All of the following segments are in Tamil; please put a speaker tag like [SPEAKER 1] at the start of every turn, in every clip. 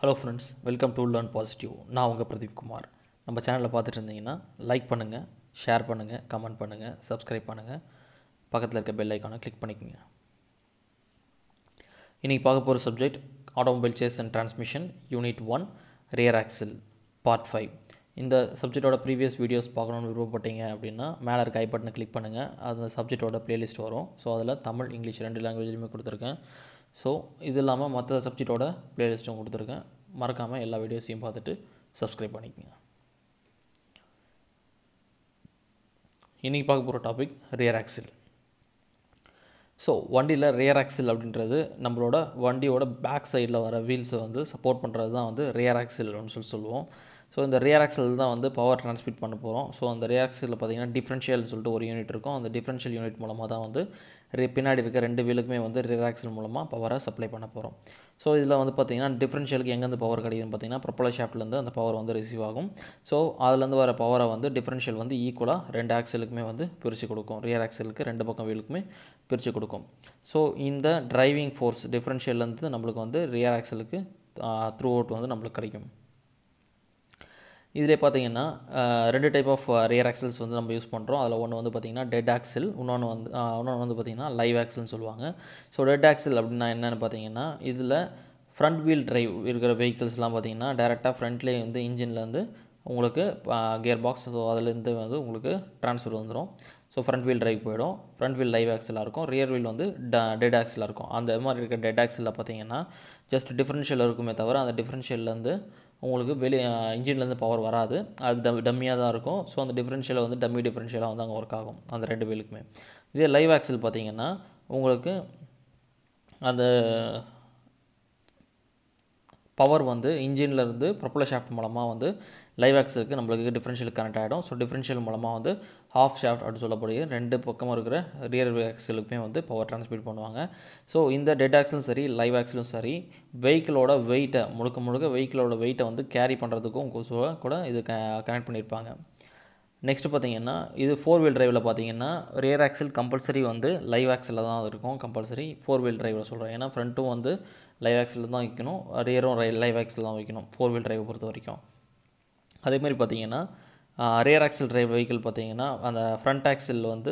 [SPEAKER 1] hello friends welcome to learn positive நான் உங்கள் பிரதீப் குமார் நம்ம சேனலில் பார்த்துட்டு இருந்தீங்கன்னா லைக் பண்ணுங்கள் ஷேர் பண்ணுங்கள் கமெண்ட் பண்ணுங்கள் சப்ஸ்கிரைப் பண்ணுங்கள் பக்கத்தில் இருக்க பெல் ஐக்கானை கிளிக் பண்ணிக்கோங்க இன்றைக்கி பார்க்க போகிற subject automobile chassis and transmission unit one rear axle part five இந்த சப்ஜெக்டோட ப்ரீவியஸ் வீடியோஸ் பார்க்கணுன்னு விருப்பப்பட்டீங்க அப்படின்னா மேலே இருக்க ஐ பட்டனை கிளிக் பண்ணுங்கள் அந்த சப்ஜெக்டோட பிளேலிஸ்ட் வரும் ஸோ அதில் தமிழ் இங்கிலீஷ் ரெண்டு லாங்குவேஜ்லையுமே கொடுத்துருக்கேன் ஸோ இது இல்லாமல் மற்ற சப்ஜெக்டோட பிளேலிஸ்ட்டும் கொடுத்துருக்கேன் மறக்காமல் எல்லா வீடியோஸையும் பார்த்துட்டு சப்ஸ்கிரைப் பண்ணிக்கோங்க இன்றைக்கி பார்க்க போகிற டாபிக் ரியர் ஆக்சில் ஸோ வண்டியில் ரியர் ஆக்சில் அப்படின்றது நம்மளோட வண்டியோட பேக் சைடில் வர வீல்ஸை வந்து சப்போர்ட் பண்ணுறது தான் வந்து ரியர் ஆக்சில் அப்படின்னு சொல்லி சொல்லுவோம் ஸோ இந்த ரியர் ஆக்சில் தான் வந்து பவர் டிரான்ஸ்மிட் பண்ண போகிறோம் ஸோ அந்த ரியர் ஆக்சிலில் பார்த்தீங்கன்னா டிஃப்ரென்ஷியல் சொல்லிட்டு ஒரு யூனிட் இருக்கும் அந்த டிஃப்ரென்ஷியல் யூனிட் மூலமாக தான் வந்து ரி- பின்னாடி இருக்க ரெண்டு வீலுக்குமே வந்து ரியர் ஆக்சில் மூலமாக பவரை சப்ளை பண்ண போகிறோம் ஸோ இதில் வந்து பார்த்தீங்கன்னா டிஃப்ரென்ஷியலுக்கு எங்கேருந்து பவர் கிடைக்குதுன்னு பார்த்தீங்கன்னா ப்ரொப்பலர் ஷாஃப்ட்லேருந்து அந்த பவர் வந்து ரிசீவ் ஆகும் ஸோ அதுலேருந்து வர பவரை வந்து டிஃப்ரென்ஷியல் வந்து ஈக்குவலாக ரெண்டு ஆக்சிலுக்குமே வந்து பிரித்து கொடுக்கும் ரியர் ஆக்சிலுக்கு ரெண்டு பக்கம் வீலுக்குமே பிரித்து கொடுக்கும் ஸோ இந்த டிரைவிங் ஃபோர்ஸ் டிஃப்ரென்ஷியல்லேருந்து நம்மளுக்கு வந்து ரியர் ஆக்சிலுக்கு த்ரூ அவுட் வந்து நம்மளுக்கு கிடைக்கும் இதிலே பார்த்தீங்கன்னா அஹ், ரெண்டு டைப் ஆஃப் ரியர் ஆக்சல்ஸ் வந்து நம்ம யூஸ் பண்ணுறோம் அதில் ஒன்று வந்து பார்த்திங்கன்னா டெட் ஆக்சில் இன்னொன்று வந்து அஹ், இன்னொன்று வந்து பார்த்திங்கன்னா லைவ் ஆக்சில்னு சொல்லுவாங்க ஸோ டெட் ஆக்சில் அப்படின்னா என்னென்னு பார்த்தீங்கன்னா இதில் ஃப்ரண்ட் வீல் டிரைவ் இருக்கிற வெஹிக்கிள்ஸ்லாம் பார்த்தீங்கன்னா டேரெக்டாக ஃப்ரண்ட்லேயே வந்து இன்ஜின்லேருந்து உங்களுக்கு கியர் பாக்ஸ் ஸோ அதுலேருந்து வந்து உங்களுக்கு ட்ரான்ஸ்ஃபர் வந்துடும் ஸோ ஃப்ரண்ட் வீல் டிரைவ் போயிடும் ஃப்ரண்ட் வீல் லைவ் ஆக்சலாக இருக்கும் ரியர் வீல் வந்து டெட் ஆக்சலாக இருக்கும் அந்த மாதிரி இருக்க டெட் ஆக்சலில் பார்த்தீங்கன்னா ஜஸ்ட் டிஃப்ரென்ஷியல் இருக்குமே தவிர அந்த டிஃப்ரென்ஷியல்லேருந்து உங்களுக்கு வெளி இன்ஜின்லேருந்து பவர் வராது அது டம் டம்மியாக தான் இருக்கும் ஸோ அந்த டிஃப்ரென்ஷியலை வந்து டம்மி டிஃப்ரென்ஷியலாக வந்து அங்கே ஒர்க் ஆகும் அந்த ரெண்டு வீலுக்குமே இதே லைவ் ஆக்சல் பார்த்தீங்கன்னா உங்களுக்கு அந்த பவர் வந்து இன்ஜின்ல இருந்து ப்ரொப்பலர் ஷாஃப்ட் மூலமாக வந்து லைவ் ஆக்ஸலுக்கு நம்மளுக்கு டிஃப்ரென்ஷியல் கனெக்ட் ஆகிடும் ஸோ டிஃப்ரென்ஷியல் மூலமாக வந்து ஹாஃப் ஷாஃப்ட் அப்படின்னு சொல்லக்கூடிய ரெண்டு பக்கமும் இருக்கிற ரியர் ஆக்சலுக்குமே வந்து பவர் ட்ரான்ஸ்மிட் பண்ணுவாங்க ஸோ இந்த டெட் ஆக்சலும் சரி லைவ் ஆக்சலும் சரி வெஹிக்கிளோட வெயிட்டை முழுக்க முழுக்க வெஹிக்கிளோட வெயிட்டை வந்து கேரி பண்ணுறதுக்கும் கொ- கூட இது கனெக்ட் பண்ணியிருப்பாங்க நெக்ஸ்ட் பார்த்தீங்கன்னா இது ஃபோர் வீல் டிரைவில் பார்த்தீங்கன்னா ரியர் ஆக்சில் கம்பல்சரி வந்து லைவ் ஆக்சிலில் தான் இருக்கும் கம்பல்சரி ஃபோர் வீல் டிரைவில் சொல்கிறேன் ஏன்னா ஃப்ரண்ட்டும் வந்து லைவ் ஆக்சில் தான் வைக்கணும் ரியரும் லைவ் ஆக்சில் தான் வைக்கணும் ஃபோர் வீல் டிரைவை பொறுத்த வரைக்கும் அதே மாதிரி பார்த்தீங்கன்னா ரியர் ஆக்சில் டிரைவ் வெஹிக்கிள் பார்த்தீங்கன்னா அந்த ஃப்ரண்ட் ஆக்சில் வந்து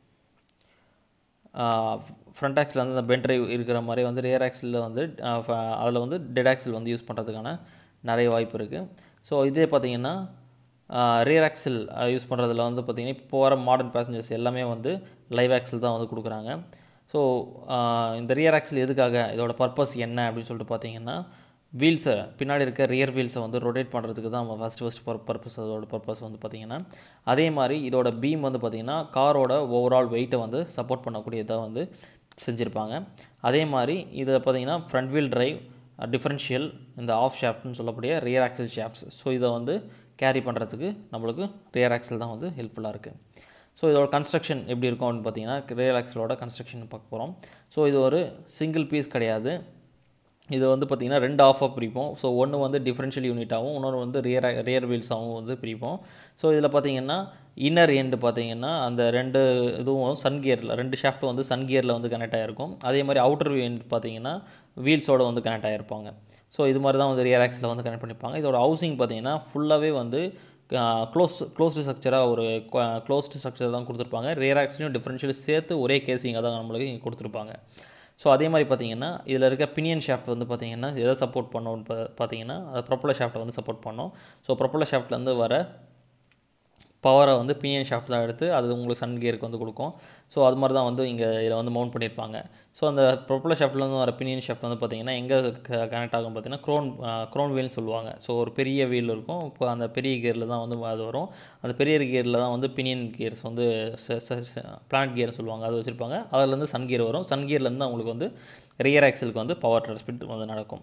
[SPEAKER 1] ஃப்ரண்ட் ஆக்சில் வந்து அந்த பென் டிரைவ் இருக்கிற மாதிரி வந்து ரியர் ஆக்சிலில் வந்து அதில் வந்து டெட் ஆக்சில் வந்து யூஸ் பண்ணுறதுக்கான நிறைய வாய்ப்பு இருக்குது ஸோ இதே பார்த்தீங்கன்னா ரியர் ஆக்சில் யூஸ் பண்ணுறதுல வந்து பார்த்திங்கன்னா இப்போ போகிற மாடர்ன் பேசஞ்சர்ஸ் எல்லாமே வந்து லைவ் ஆக்சில் தான் வந்து கொடுக்குறாங்க ஸோ இந்த ரியர் ஆக்சில் எதுக்காக இதோட பர்பஸ் என்ன அப்படின்னு சொல்லிட்டு பார்த்தீங்கன்னா வீல்ஸை பின்னாடி இருக்க ரியர் வீல்ஸை வந்து ரொட்டேட் பண்ணுறதுக்கு தான் ஃபஸ்ட்டு ஃபஸ்ட் பர் பர்பஸ் அதோட பர்பஸ் வந்து பார்த்திங்கன்னா அதே மாதிரி இதோட பீம் வந்து பார்த்திங்கன்னா காரோட ஓவரால் வெயிட்டை வந்து சப்போர்ட் பண்ணக்கூடியதாக வந்து செஞ்சுருப்பாங்க அதே மாதிரி இதை பார்த்திங்கன்னா ஃப்ரண்ட் வீல் டிரைவ் டிஃபரன்ஷியல் இந்த ஆஃப் ஷாஃப்ட்னு சொல்லக்கூடிய ரியர் ஆக்சல் ஷாஃப்ட்ஸ் ஸோ இதை வந்து கேரி பண்ணுறதுக்கு நம்மளுக்கு ரியர் ஆக்சல் தான் வந்து ஹெல்ப்ஃபுல்லாக இருக்குது ஸோ இதோட கன்ஸ்ட்ரக்ஷன் எப்படி இருக்கும் அப்படின்னு பார்த்தீங்கன்னா ரியர் ஆக்சலோட கன்ஸ்ட்ரக்ஷன் பார்க்க போகிறோம் ஸோ இது ஒரு சிங்கிள் பீஸ் கிடையாது இது வந்து பார்த்திங்கன்னா ரெண்டு ஆஃபாக பிரிப்போம் ஸோ ஒன்று வந்து டிஃப்ரென்ஷியல் யூனிட்டாகவும் இன்னொன்று வந்து ரியர் ரியர் வீல்ஸாகவும் வந்து பிரிப்போம் ஸோ இதில் பார்த்தீங்கன்னா இன்னர் எண்டு பார்த்தீங்கன்னா அந்த ரெண்டு இதுவும் சன் கியரில் ரெண்டு ஷாஃப்ட்டும் வந்து சன் கியரில் வந்து கனெக்ட் ஆகிருக்கும் அதே மாதிரி அவுட்டர் எண்ட் பார்த்தீங்கன்னா வீல்ஸோட வந்து கனெக்ட் ஆகிருப்பாங்க ஸோ இது மாதிரி தான் வந்து ரியர் ஆக்ஸில் வந்து கனெக்ட் பண்ணிப்பாங்க இதோட ஹவுசிங் பார்த்தீங்கன்னா ஃபுல்லாகவே வந்து க்ளோஸ் க்ளோஸ்டு ஸ்ட்ரக்சராக ஒரு க்ளோஸ்டு ஸ்ட்ரக்சர் தான் கொடுத்துருப்பாங்க ரியர் ஆக்ஸ்லையும் டிஃப்ரென்ஷியல் சேர்த்து ஒரே கேசிங்காக தான் நம்மளுக்கு இங்கே கொடுத்துருப்பாங்க ஸோ அதே மாதிரி பார்த்தீங்கன்னா இதில் இருக்க பினியன் ஷாஃப்ட் வந்து பார்த்தீங்கன்னா எதை சப்போர்ட் பண்ணோம்னு பா- பார்த்தீங்கன்னா அது ப்ரொப்பலர் ஷாஃப்ட்டை வந்து சப்போர்ட் பண்ணோம் ஸோ ப்ரொப்பலர் ஷாஃப்ட்லேருந்து வர பவரை வந்து பினியன் ஷாஃப்ட் தான் எடுத்து அது உங்களுக்கு சன் கியருக்கு வந்து கொடுக்கும் ஸோ அது மாதிரி தான் வந்து இங்கே இதில் வந்து மவுண்ட் பண்ணியிருப்பாங்க ஸோ அந்த ப்ரொப்பலர் ஷாஃப்ட்லேருந்து வர பினியன் ஷாஃப்ட் வந்து பார்த்தீங்கன்னா எங்கே கனெக்ட் ஆகும் பார்த்தீங்கன்னா க்ரோன் க்ரோன் வீல்னு சொல்லுவாங்க ஸோ ஒரு பெரிய வீல் இருக்கும் இப்போ அந்த பெரிய கியரில் தான் வந்து அது வரும் அந்த பெரிய கியரில் தான் வந்து பினியன் கியர்ஸ் வந்து பிளானட் கியர்னு சொல்லுவாங்க அது வச்சுருப்பாங்க அதுலேருந்து சன் கியர் வரும் சன் கியர்லேருந்து அவங்களுக்கு வந்து ரியர் ஆக்சலுக்கு வந்து பவர் டிரான்ஸ்மிட் வந்து நடக்கும்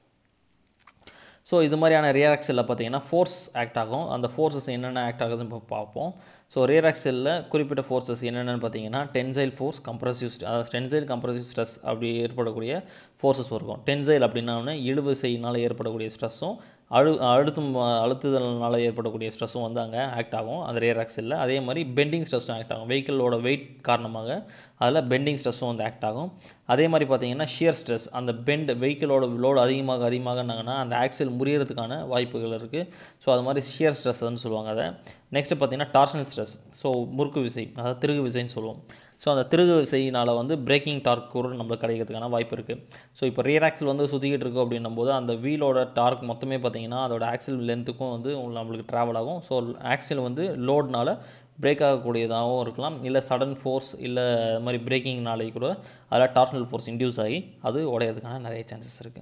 [SPEAKER 1] ஸோ இது மாதிரியான ரியர் ஆக்சலில் பார்த்தீங்கன்னா ஃபோர்ஸ் ஆக்ட் ஆகும் அந்த ஃபோர்ஸஸ் என்னென்ன ஆக்ட் ஆகுதுன்னு இப்போ பார்ப்போம் ஸோ ரியர் ஆக்சலில் குறிப்பிட்ட ஃபோர்ஸஸ் என்னென்னு பார்த்தீங்கன்னா டென்சைல் ஃபோர்ஸ் கம்ப்ரசிவ் அதாவது டென்சைல் கம்ப்ரசிவ் ஸ்ட்ரெஸ் அப்படி ஏற்படக்கூடிய ஃபோர்ஸஸ் இருக்கும் டென்சைல் அப்படின்னா ஒன்று இழுவிசையினால் ஏற்படக்கூடிய ஸ்ட்ரெஸ்ஸும் அழு அழுத்தும் அழுத்துதல்னால ஏற்படக்கூடிய ஸ்ட்ரெஸ்ஸும் வந்து அங்கே ஆக்ட் ஆகும் அந்த ரியர் ஆக்சிலில் அதே மாதிரி பெண்டிங் ஸ்ட்ரெஸ்ஸும் ஆக்ட் ஆகும் வெஹிக்கிளோட வெயிட் காரணமாக அதில் பெண்டிங் ஸ்ட்ரெஸ்ஸும் வந்து ஆக்ட் ஆகும் அதே மாதிரி பார்த்தீங்கன்னா ஷியர் ஸ்ட்ரெஸ் அந்த பெண்ட் வெஹிக்கிளோட லோடு அதிகமாக அதிகமாகனாங்கன்னா அந்த ஆக்சில் முறியறதுக்கான வாய்ப்புகள் இருக்குது ஸோ அது மாதிரி ஷியர் ஸ்ட்ரெஸ்ன்னு சொல்லுவாங்க அதை நெக்ஸ்ட்டு பார்த்தீங்கன்னா டார்ஷனல் ஸ்ட்ரெஸ் ஸோ முறுக்கு விசை அதாவது திருகு விசைன்னு சொல்லுவோம் ஸோ அந்த திருகு விசையினால் வந்து பிரேக்கிங் டார்க் கூட நம்மளுக்கு கிடைக்கிறதுக்கான வாய்ப்பு இருக்குது ஸோ இப்போ ரியர் ஆக்சில் வந்து சுற்றிக்கிட்டு இருக்கோம் அப்படின்னும் போது அந்த வீலோட டார்க் மொத்தமே பார்த்தீங்கன்னா அதோட ஆக்சில் லென்த்துக்கும் வந்து நம்மளுக்கு ட்ராவல் ஆகும் ஸோ ஆக்சில் வந்து லோட்னால பிரேக் ஆகக்கூடியதாகவும் இருக்கலாம் இல்லை சடன் ஃபோர்ஸ் இல்லை அது மாதிரி பிரேக்கிங்னாலே கூட அதில் டார்ஷனல் ஃபோர்ஸ் இன்டியூஸ் ஆகி அது உடையிறதுக்கான நிறைய சான்சஸ் இருக்குது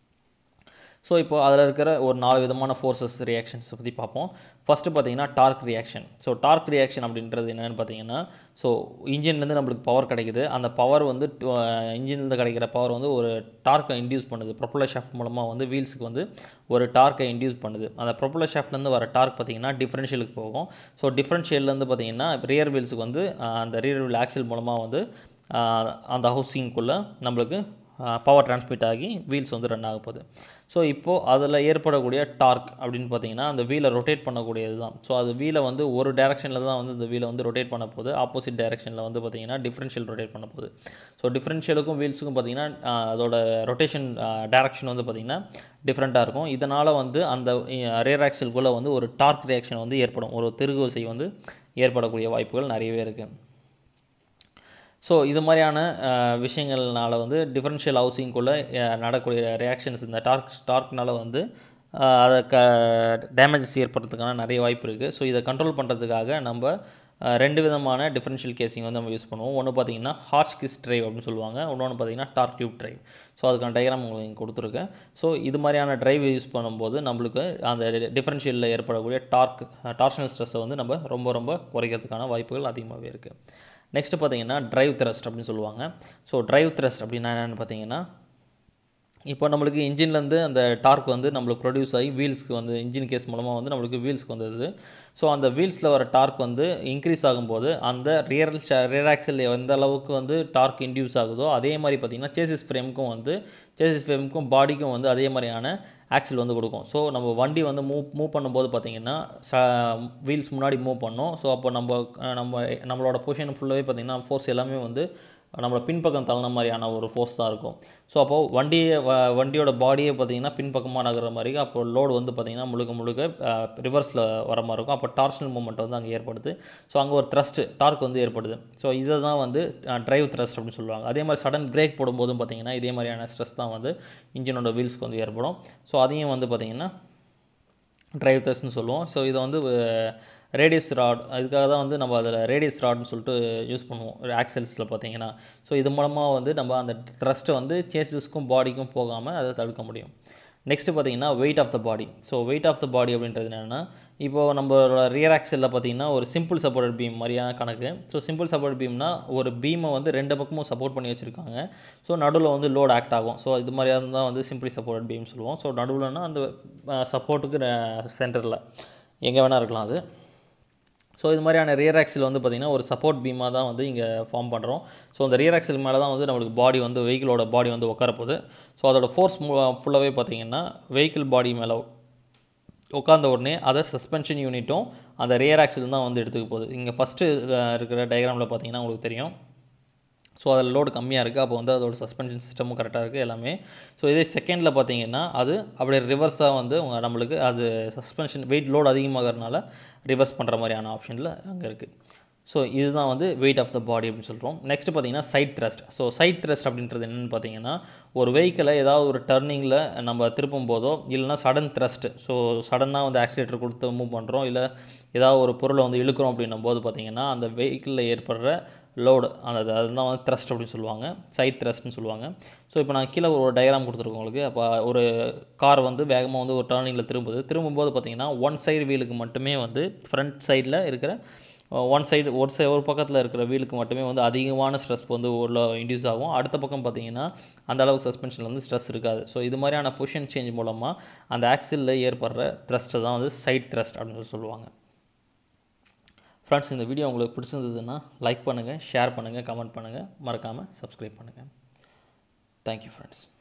[SPEAKER 1] ஸோ இப்போ அதில் இருக்கிற ஒரு நாலு விதமான ஃபோர்ஸஸ் ரியாக்ஷன்ஸை பற்றி பார்ப்போம் ஃபஸ்ட்டு பார்த்தீங்கன்னா torque reaction so torque reaction அப்படின்றது என்னென்னு பார்த்தீங்கன்னா ஸோ இன்ஜின்லேருந்து நம்மளுக்கு பவர் கிடைக்குது அந்த பவர் வந்து இன்ஜின்லேருந்து கிடைக்கிற பவர் வந்து ஒரு டார்க்கை இன்டியூஸ் பண்ணுது ப்ரொப்பலர் ஷாஃப்ட் மூலமாக வந்து வீல்ஸுக்கு வந்து ஒரு டார்க்கை இன்டியூஸ் பண்ணுது அந்த ப்ரொப்பலர் ஷாஃப்ட்லேருந்து வர டார்க் பார்த்தீங்கன்னா டிஃப்ரென்ஷியலுக்கு போகும் ஸோ டிஃப்ரென்ஷியல்லேருந்து பார்த்தீங்கன்னா ரியர் வீல்ஸுக்கு வந்து அந்த ரியர் வீல் ஆக்சில் மூலமாக வந்து அந்த ஹவுசிங்குள்ளே நம்மளுக்கு பவர் டிரான்ஸ்மிட் ஆகி வீல்ஸ் வந்து ரன் ஆக போகுது ஸோ இப்போது அதில் ஏற்படக்கூடிய டார்க் அப்படின்னு பார்த்தீங்கன்னா அந்த வீலை ரொட்டேட் பண்ணக்கூடியது தான் ஸோ அது வீலை வந்து ஒரு டேரெக்ஷனில் தான் வந்து இந்த வீலை வந்து ரொட்டேட் பண்ண போகுது ஆப்போசிட் டேரெக்ஷனில் வந்து பார்த்தீங்கன்னா டிஃப்ரென்ஷியல் ரொட்டேட் பண்ண போகுது ஸோ டிஃப்ரென்ஷியலுக்கும் வீல்ஸுக்கும் பார்த்தீங்கன்னா அதோட ரொட்டேஷன் டேரக்ஷன் வந்து பார்த்திங்கன்னா டிஃப்ரெண்ட்டாக இருக்கும் இதனால் வந்து அந்த ரேர் ஆக்சில்குள்ளே வந்து ஒரு டார்க் ரியாக்ஷன் வந்து ஏற்படும் ஒரு திருகு விசை வந்து ஏற்படக்கூடிய வாய்ப்புகள் நிறையவே இருக்குது ஸோ இது மாதிரியான விஷயங்கள்னால வந்து டிஃப்ரென்ஷியல் ஹவுசிங்குள்ளே நடக்கூடிய ரியாக்ஷன்ஸ் இந்த டார்க் டார்க்னால வந்து அதை க டேமேஜஸ் ஏற்படுறதுக்கான நிறைய வாய்ப்பு இருக்குது ஸோ இதை கண்ட்ரோல் பண்ணுறதுக்காக நம்ம ரெண்டு விதமான டிஃப்ரென்ஷியல் கேசிங் வந்து நம்ம யூஸ் பண்ணுவோம் ஒன்று பார்த்தீங்கன்னா ஹார்ச் கிஸ் ட்ரைவ் அப்படின்னு சொல்லுவாங்க இன்னொன்று பார்த்தீங்கன்னா டார்க் டியூப் ட்ரைவ் ஸோ அதுக்கான டயக்ராம் உங்களுக்கு இங்கே கொடுத்துருக்கேன் ஸோ இது மாதிரியான ட்ரைவ் யூஸ் பண்ணும்போது நம்மளுக்கு அந்த டிஃப்ரென்ஷியலில் ஏற்படக்கூடிய டார்க் டார்ஷனல் ஸ்ட்ரெஸ்ஸை வந்து நம்ம ரொம்ப ரொம்ப குறைக்கிறதுக்கான வாய்ப்புகள் அதிகமாகவே இருக்குது நெக்ஸ்ட்டு பார்த்தீங்கன்னா ட்ரைவ் த்ரஸ்ட் அப்படின்னு சொல்லுவாங்க ஸோ ட்ரைவ் த்ரஸ்ட் அப்படின்னா என்னென்னு பார்த்தீங்கன்னா இப்போ நம்மளுக்கு இன்ஜின்லேருந்து அந்த டார்க் வந்து நம்மளுக்கு ப்ரொடியூஸ் ஆகி வீல்ஸ்க்கு வந்து இன்ஜின் கேஸ் மூலமாக வந்து நம்மளுக்கு வீல்ஸ்க்கு வந்தது ஸோ அந்த வீல்ஸில் வர டார்க் வந்து இன்க்ரீஸ் ஆகும்போது அந்த ரியர் ரியர் ஆக்சல் எந்த அளவுக்கு வந்து டார்க் இன்டியூஸ் ஆகுதோ அதே மாதிரி பார்த்திங்கன்னா சேசிஸ் ஃப்ரேமுக்கும் வந்து சேசிஸ் ஃப்ரேமுக்கும் பாடிக்கும் வந்து அதே மாதிரியான ஆக்சில் வந்து கொடுக்கும் ஸோ நம்ம வண்டி வந்து மூவ் மூவ் பண்ணும்போது பார்த்திங்கன்னா ச வீல்ஸ் முன்னாடி மூவ் பண்ணோம் ஸோ அப்போ நம்ம நம்ம நம்மளோட பொசிஷன் ஃபுல்லாகவே பார்த்திங்கன்னா ஃபோர்ஸ் எல்லாமே வந்து நம்மளை பின்பக்கம் தள்ளின மாதிரியான ஒரு ஃபோர்ஸ் தான் இருக்கும் ஸோ அப்போது வண்டியை வ வண்டியோட பாடியே பார்த்திங்கன்னா பின்பக்கமாக நகர மாதிரி அப்போ லோடு வந்து பார்த்திங்கன்னா முழுக்க முழுக்க ரிவர்ஸில் வர மாதிரி இருக்கும் அப்போ டார்ஷனல் மூமெண்ட் வந்து அங்கே ஏற்படுது ஸோ அங்கே ஒரு த்ரஸ்ட் டார்க் வந்து ஏற்படுது ஸோ இதை தான் வந்து ட்ரைவ் த்ரஸ்ட் அப்படின்னு சொல்லுவாங்க அதே மாதிரி சடன் பிரேக் போடும்போதும் பார்த்திங்கன்னா இதே மாதிரியான ஸ்ட்ரெஸ் தான் வந்து இன்ஜினோட வீல்ஸ்க்கு வந்து ஏற்படும் ஸோ அதையும் வந்து பார்த்திங்கன்னா ட்ரைவ் த்ரஸ்ட்னு சொல்லுவோம் ஸோ இதை வந்து ரேடியஸ் ராட் அதுக்காக தான் வந்து நம்ம அதில் ரேடியஸ் ராட்னு சொல்லிட்டு யூஸ் பண்ணுவோம் ஆக்சல்ஸில் பார்த்தீங்கன்னா ஸோ இது மூலமாக வந்து நம்ம அந்த த்ரஸ்ட்டை வந்து சேசஸ்க்கும் பாடிக்கும் போகாமல் அதை தடுக்க முடியும் நெக்ஸ்ட்டு பார்த்தீங்கன்னா weight of the body so weight of the body அப்படின்றது என்னென்னா இப்போது நம்மளோட ரியர் ஆக்சலில் பார்த்தீங்கன்னா ஒரு சிம்பிள் சப்போர்ட் பீம் மாதிரியான கணக்கு ஸோ சிம்பிள் சப்போர்ட் பீம்னா ஒரு பீமை வந்து ரெண்டு பக்கமும் சப்போர்ட் பண்ணி வச்சுருக்காங்க ஸோ நடுவில் வந்து லோட் ஆக்ட் ஆகும் ஸோ இது மாதிரியாக தான் வந்து சிம்பிள் சப்போர்ட் பீம் சொல்லுவோம் ஸோ நடுவில்னா அந்த சப்போர்ட்டுக்கு சென்டரில் எங்கே வேணால் இருக்கலாம் அது ஸோ இது மாதிரியான ரியர் ஆக்சில் வந்து பார்த்திங்கன்னா ஒரு சப்போர்ட் பீமாக தான் வந்து இங்கே ஃபார்ம் பண்ணுறோம் ஸோ அந்த ரியர் ஆக்சில் மேலே தான் வந்து நம்மளுக்கு பாடி வந்து வெஹிக்கிளோட பாடி வந்து உட்காரப்போகுது ஸோ அதோட ஃபோர்ஸ் ஃபுல்லாகவே பார்த்திங்கன்னா வெஹிக்கிள் பாடி மேலே உட்காந்த உடனே அதை சஸ்பென்ஷன் யூனிட்டும் அந்த ரியர் ஆக்சில் தான் வந்து எடுத்துக்க போகுது இங்கே ஃபஸ்ட்டு இருக்கிற டயக்ராமில் பார்த்தீங்கன்னா உங்களுக்கு தெரியும் ஸோ அதில் லோடு கம்மியாக இருக்குது அப்போ வந்து அதோட சஸ்பென்ஷன் சிஸ்டமும் கரெக்டாக இருக்குது எல்லாமே ஸோ இதே செகண்டில் பார்த்தீங்கன்னா அது அப்படியே ரிவர்ஸாக வந்து உங்க நம்மளுக்கு அது சஸ்பென்ஷன் வெயிட் லோடு அதிகமாகறதுனால ரிவர்ஸ் பண்ணுற மாதிரியான ஆப்ஷனில் அங்கே இருக்குது ஸோ இதுதான் வந்து வெயிட் ஆஃப் த பாடி அப்படின்னு சொல்கிறோம் நெக்ஸ்ட் பார்த்தீங்கன்னா side thrust so side thrust அப்படின்றது என்னென்னு பார்த்தீங்கன்னா ஒரு வெஹிக்கிளை ஏதாவது ஒரு டர்னிங்கில் நம்ம திருப்பும் போதோ இல்லைனா சடன் த்ரஸ்ட் ஸோ சடனாக வந்து ஆக்சிலேட்டர் கொடுத்து மூவ் பண்ணுறோம் இல்லை ஏதாவது ஒரு பொருளை வந்து இழுக்கிறோம் அப்படின்னும் போது பார்த்தீங்கன்னா அந்த வெஹிக்கிளில் ஏற்படுற லோடு அந்த அதுதான் வந்து த்ரஸ்ட் அப்படின்னு சொல்லுவாங்க சைட் த்ரஸ்ட்னு சொல்லுவாங்க ஸோ இப்போ நான் கீழே ஒரு டயக்ராம் கொடுத்துருக்கோம் உங்களுக்கு அப்போ ஒரு கார் வந்து வேகமாக வந்து ஒரு டர்னிங்கில் திரும்புது திரும்பும்போது பார்த்தீங்கன்னா ஒன் சைடு வீலுக்கு மட்டுமே வந்து ஃப்ரண்ட் சைடில் இருக்கிற ஒன் சைடு ஒரு சை ஒரு பக்கத்தில் இருக்கிற வீலுக்கு மட்டுமே வந்து அதிகமான ஸ்ட்ரெஸ் வந்து உள்ள இன்டியூஸ் ஆகும் அடுத்த பக்கம் பார்த்தீங்கன்னா அந்த அளவுக்கு சஸ்பென்ஷனில் வந்து ஸ்ட்ரெஸ் இருக்காது ஸோ இது மாதிரியான பொசிஷன் சேஞ்ச் மூலமாக அந்த ஆக்சிலில் ஏற்படுற த்ரஸ்ட்டு தான் வந்து சைட் த்ரஸ்ட் அப்படின்னு சொல்லி சொல்லுவாங்க ஃப்ரெண்ட்ஸ் இந்த வீடியோ உங்களுக்கு பிடிச்சிருந்ததுன்னா லைக் பண்ணுங்கள் ஷேர் பண்ணுங்கள் கமெண்ட் பண்ணுங்கள் மறக்காமல் சப்ஸ்கிரைப் பண்ணுங்கள் தேங்க்யூ ஃப்ரெண்ட்ஸ்